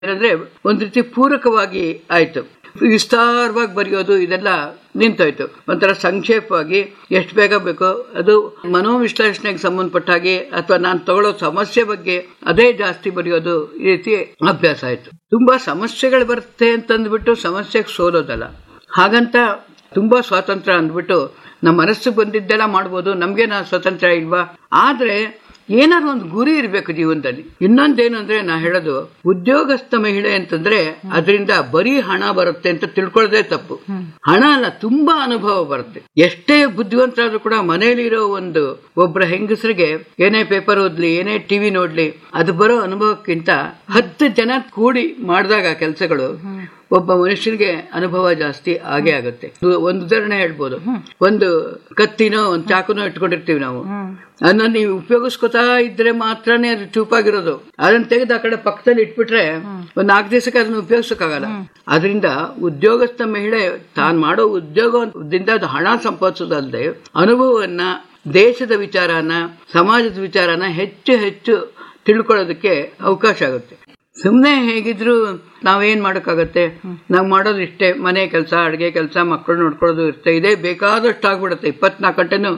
ಅಂದ್ರೆ ಒಂದ್ ರೀತಿ ಪೂರಕವಾಗಿ ಆಯ್ತು ವಿಸ್ತಾರವಾಗಿ ಬರೆಯೋದು ಇದೆಲ್ಲ ನಿಂತೋಯ್ತು ಒಂಥರ ಸಂಕ್ಷೇಪವಾಗಿ ಎಷ್ಟು ಬೇಗ ಬೇಕೋ ಅದು ಮನೋವಿಶ್ಲೇಷಣೆಗೆ ಸಂಬಂಧಪಟ್ಟ ಹಾಗೆ ಅಥವಾ ನಾನು ತಗೊಳ್ಳೋ ಸಮಸ್ಯೆ ಬಗ್ಗೆ ಅದೇ ಜಾಸ್ತಿ ಬರೆಯೋದು ಈ ರೀತಿ ಅಭ್ಯಾಸ ಆಯ್ತು ತುಂಬಾ ಸಮಸ್ಯೆಗಳು ಬರುತ್ತೆ ಅಂತಂದ್ಬಿಟ್ಟು ಸಮಸ್ಯೆಗೆ ಸೋಲೋದಲ್ಲ ಹಾಗಂತ ತುಂಬಾ ಸ್ವಾತಂತ್ರ್ಯ ಅಂದ್ಬಿಟ್ಟು ನಮ್ಮ ಮನಸ್ಸಿಗೆ ಬಂದಿದ್ದೆಲ್ಲ ಮಾಡ್ಬೋದು ನಮ್ಗೆ ನಾ ಸ್ವತಂತ್ರ ಇಲ್ವಾ ಆದ್ರೆ ಏನಾದ್ರು ಒಂದು ಗುರಿ ಇರಬೇಕು ಜೀವನದಲ್ಲಿ ಇನ್ನೊಂದೇನು ಅಂದ್ರೆ ನಾ ಹೇಳೋದು ಉದ್ಯೋಗಸ್ಥ ಮಹಿಳೆ ಅಂತಂದ್ರೆ ಅದರಿಂದ ಬರೀ ಹಣ ಬರುತ್ತೆ ಅಂತ ತಿಳ್ಕೊಳ್ಳೋದೇ ತಪ್ಪು ಹಣ ಅಲ್ಲ ತುಂಬಾ ಅನುಭವ ಬರುತ್ತೆ ಎಷ್ಟೇ ಬುದ್ಧಿವಂತರಾದ್ರೂ ಕೂಡ ಮನೇಲಿ ಇರೋ ಒಂದು ಒಬ್ಬರ ಹೆಂಗಸರಿಗೆ ಏನೇ ಪೇಪರ್ ಓದ್ಲಿ ಏನೇ ಟಿವಿ ನೋಡ್ಲಿ ಅದು ಬರೋ ಅನುಭವಕ್ಕಿಂತ ಹತ್ತು ಜನ ಕೂಡಿ ಮಾಡಿದಾಗ ಕೆಲಸಗಳು ಒಬ್ಬ ಮನುಷ್ಯನಿಗೆ ಅನುಭವ ಜಾಸ್ತಿ ಆಗೇ ಆಗುತ್ತೆ ಒಂದು ಉದಾಹರಣೆ ಹೇಳ್ಬೋದು ಒಂದು ಕತ್ತಿನೋ ಒಂದು ಚಾಕುನೋ ಇಟ್ಕೊಂಡಿರ್ತೀವಿ ನಾವು ಅದನ್ನ ನೀವು ಉಪಯೋಗಿಸ್ಕೊತಾ ಇದ್ರೆ ಮಾತ್ರನೇ ಅದು ಚೂಪಾಗಿರೋದು ಅದನ್ನ ತೆಗೆದು ಆ ಕಡೆ ಪಕ್ಕದಲ್ಲಿ ಇಟ್ಬಿಟ್ರೆ ಒಂದ್ ನಾಲ್ಕು ದಿವಸಕ್ಕೆ ಅದನ್ನ ಉಪಯೋಗಿಸಕ್ಕಾಗಲ್ಲ ಅದರಿಂದ ಉದ್ಯೋಗಸ್ಥ ಮಹಿಳೆ ತಾನು ಮಾಡೋ ಉದ್ಯೋಗದಿಂದ ಅದು ಹಣ ಸಂಪಾದಿಸೋದಲ್ಲದೆ ಅನುಭವವನ್ನ ದೇಶದ ವಿಚಾರನ ಸಮಾಜದ ವಿಚಾರನ ಹೆಚ್ಚು ಹೆಚ್ಚು ತಿಳ್ಕೊಳ್ಳೋದಕ್ಕೆ ಅವಕಾಶ ಆಗುತ್ತೆ ಸುಮ್ಮನೆ ಹೇಗಿದ್ರು ನಾವೇನ್ ಮಾಡೋಕ್ಕಾಗತ್ತೆ ನಾವು ಮಾಡೋದು ಇಷ್ಟೇ ಮನೆ ಕೆಲಸ ಅಡುಗೆ ಕೆಲಸ ಮಕ್ಕಳು ನೋಡ್ಕೊಳ್ಳೋದು ಇರುತ್ತೆ ಇದೇ ಬೇಕಾದಷ್ಟು ಆಗ್ಬಿಡುತ್ತೆ ಇಪ್ಪತ್ನಾಲ್ಕು ಗಂಟೆನೂ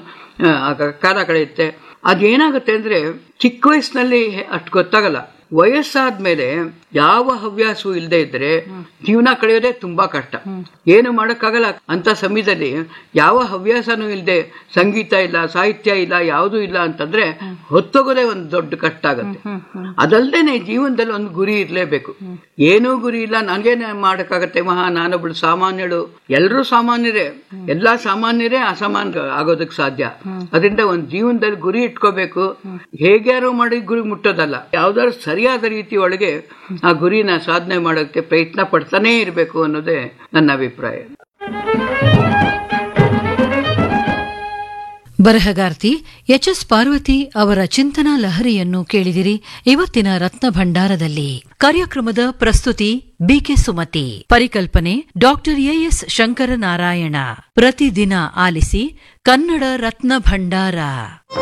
ಕಾಲ ಕಳೆಯುತ್ತೆ ಅದೇನಾಗುತ್ತೆ ಅಂದ್ರೆ ಚಿಕ್ಕ ವಯಸ್ಸಿನಲ್ಲಿ ಅಷ್ಟು ಗೊತ್ತಾಗಲ್ಲ ವಯಸ್ಸಾದ್ಮೇಲೆ ಯಾವ ಹವ್ಯಾಸವೂ ಇಲ್ಲದೆ ಇದ್ರೆ ಜೀವನ ಕಳೆಯೋದೇ ತುಂಬಾ ಕಷ್ಟ ಏನು ಮಾಡಕ್ಕಾಗಲ್ಲ ಅಂತ ಸಮಯದಲ್ಲಿ ಯಾವ ಹವ್ಯಾಸನೂ ಇಲ್ಲದೆ ಸಂಗೀತ ಇಲ್ಲ ಸಾಹಿತ್ಯ ಇಲ್ಲ ಯಾವುದೂ ಇಲ್ಲ ಅಂತಂದ್ರೆ ಹೊತ್ತೋಗೋದೇ ಒಂದು ದೊಡ್ಡ ಕಷ್ಟ ಆಗುತ್ತೆ ಅದಲ್ದೇನೆ ಜೀವನದಲ್ಲಿ ಒಂದು ಗುರಿ ಇರಲೇಬೇಕು ಏನೂ ಗುರಿ ಇಲ್ಲ ನನಗೇನೆ ಮಾಡಕ್ಕಾಗತ್ತೆ ಮಹಾ ನಾನೊಬ್ಳು ಸಾಮಾನ್ಯಳು ಎಲ್ಲರೂ ಸಾಮಾನ್ಯರೇ ಎಲ್ಲಾ ಸಾಮಾನ್ಯರೇ ಅಸಾಮಾನ್ಯ ಆಗೋದಕ್ಕೆ ಸಾಧ್ಯ ಅದರಿಂದ ಒಂದು ಜೀವನದಲ್ಲಿ ಗುರಿ ಇಟ್ಕೋಬೇಕು ಹೇಗ್ಯಾರೋ ಮಾಡಿ ಗುರಿ ಮುಟ್ಟೋದಲ್ಲ ಯಾವ್ದಾದ್ರು ಸರಿಯಾದ ರೀತಿ ಒಳಗೆ ಆ ಗುರಿನ ಸಾಧನೆ ಮಾಡೋಕ್ಕೆ ಪ್ರಯತ್ನ ಪಡ್ತಾನೇ ಇರಬೇಕು ಅನ್ನೋದೇ ನನ್ನ ಅಭಿಪ್ರಾಯ ಬರಹಗಾರ್ತಿ ಎಚ್ ಎಸ್ ಪಾರ್ವತಿ ಅವರ ಚಿಂತನಾ ಲಹರಿಯನ್ನು ಕೇಳಿದಿರಿ ಇವತ್ತಿನ ರತ್ನ ಭಂಡಾರದಲ್ಲಿ ಕಾರ್ಯಕ್ರಮದ ಪ್ರಸ್ತುತಿ ಬಿಕೆ ಸುಮತಿ ಪರಿಕಲ್ಪನೆ ಡಾಕ್ಟರ್ ಎಎಸ್ ಶಂಕರನಾರಾಯಣ ಪ್ರತಿದಿನ ಆಲಿಸಿ ಕನ್ನಡ ರತ್ನ ಭಂಡಾರ